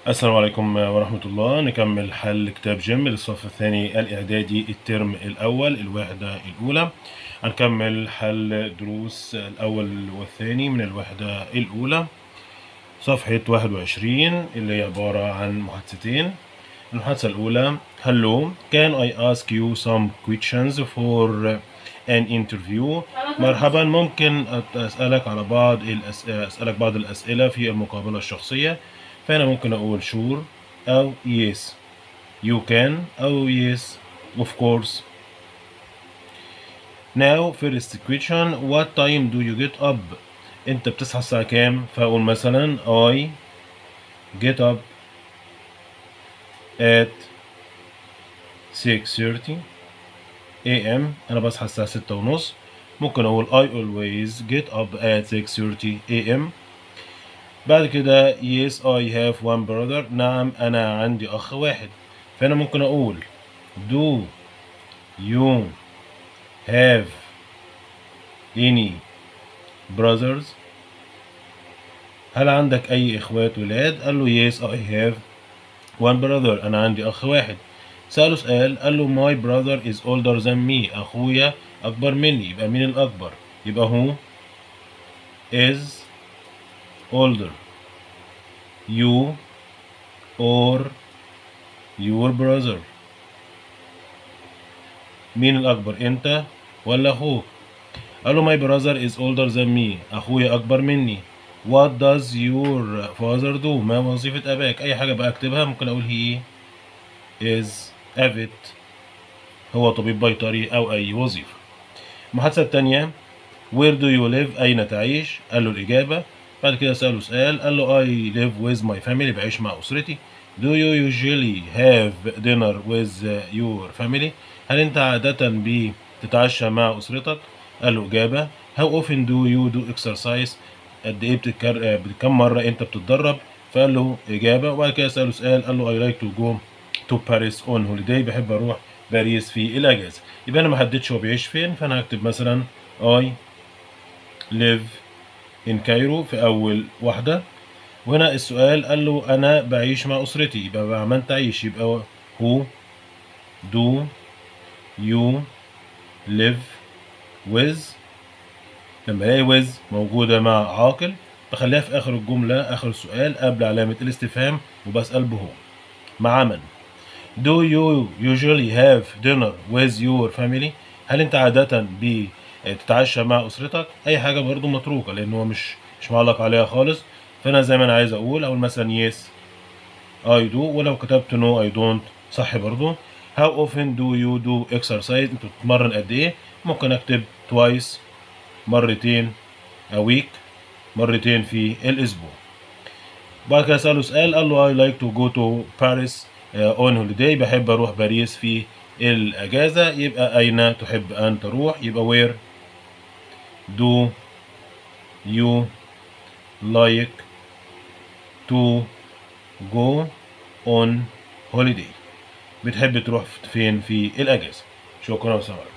السلام عليكم ورحمة الله نكمل حل كتاب جيم للصف الثاني الإعدادي الترم الأول الوحدة الأولى هنكمل حل دروس الأول والثاني من الوحدة الأولى صفحة 21 اللي هي عبارة عن محادثتين المحادثة الأولى Hello, can I ask you some questions for an interview مرحبا ممكن أسألك على بعض الأس... أسألك بعض الأسئلة في المقابلة الشخصية فأنا ممكن أقول sure أو yes you can أو yes of course now first question what time do you get up أنت بتصحى الساعة كام فأقول مثلا I get up at 6:30 a.m. أنا بصحى الساعة ستة ونص ممكن أقول I always get up at 6:30 a.m. بعد كده yes I have one brother نعم أنا عندي أخ واحد فأنا ممكن أقول do you have any brothers هل عندك أي إخوات ولاد؟ قال له yes I have one brother أنا عندي أخ واحد سأله سؤال قال له my brother is older than me أخويا أكبر مني يبقى مين الأكبر؟ يبقى هو is older you or your brother مين الأكبر أنت ولا أخوك قال له my brother is older than me أخويا أكبر مني what does your father do ما وظيفة أباك أي حاجة بقى أكتبها ممكن أقول he is a vet هو طبيب بيطري أو أي وظيفة المحادثة التانية where do you live أين تعيش قال له الإجابة بعد كده سأله سؤال قال له I live with my family بعيش مع أسرتي Do you usually have dinner with your family هل أنت عادة بتتعشى مع أسرتك قال له إجابة How often do you do exercise قد إيه بتكر... كم مرة أنت بتتدرب فقال له إجابة وبعد كده سأله سؤال قال له I like to go to Paris on holiday بحب أروح باريس في الأجازة يبقى أنا ما حددتش هو بيعيش فين فأنا هكتب مثلا I live in Cairo في أول واحدة وهنا السؤال قال له أنا بعيش مع أسرتي يبقى بعمل تعيش يبقى who do you live with لما الاقي with موجودة مع عاقل بخليها في آخر الجملة آخر السؤال قبل علامة الاستفهام وبسأل بهو مع من Do you usually have dinner with your family هل أنت عادة بتتعشى مع أسرتك أي حاجة برضو متروكة لأن هو مش مش معلق عليها خالص فأنا زي ما أنا عايز أقول أقول مثلا yes I do ولو كتبت no I don't صح برضو How often do you do exercise أنت بتتمرن قد إيه ممكن أكتب twice مرتين a week مرتين في الأسبوع بعد كده سأله سؤال قال له I like to go to Paris on holiday بحب أروح باريس في الأجازة يبقى أين تحب أن تروح يبقى where do you like to go on holiday بتحب تروح فين في الأجازة شكرا وسلام عليكم